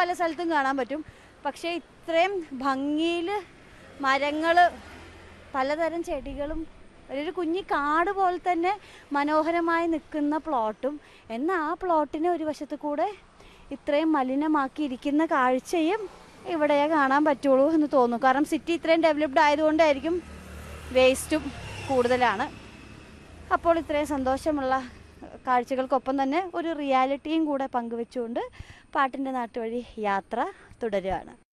പല സ്ഥലത്തും കാണാൻ പറ്റും പക്ഷേ ഇത്രയും ഭംഗിയിൽ മരങ്ങൾ പലതരം ചെടികളും ഒരു കുഞ്ഞി കാട് പോലെ തന്നെ മനോഹരമായി നിൽക്കുന്ന പ്ലോട്ടും എന്നാൽ ആ പ്ലോട്ടിന് ഒരു വശത്ത് കൂടെ ഇത്രയും മലിനമാക്കിയിരിക്കുന്ന കാഴ്ചയും ഇവിടെ കാണാൻ പറ്റുള്ളൂ എന്ന് തോന്നുന്നു കാരണം സിറ്റി ഇത്രയും ഡെവലപ്ഡ് ആയതുകൊണ്ടായിരിക്കും വേസ്റ്റും കൂടുതലാണ് അപ്പോൾ ഇത്രയും സന്തോഷമുള്ള കാഴ്ചകൾക്കൊപ്പം തന്നെ ഒരു റിയാലിറ്റിയും കൂടെ പങ്കുവെച്ചുകൊണ്ട് പാട്ടിൻ്റെ നാട്ടുവഴി യാത്ര തുടരുകയാണ്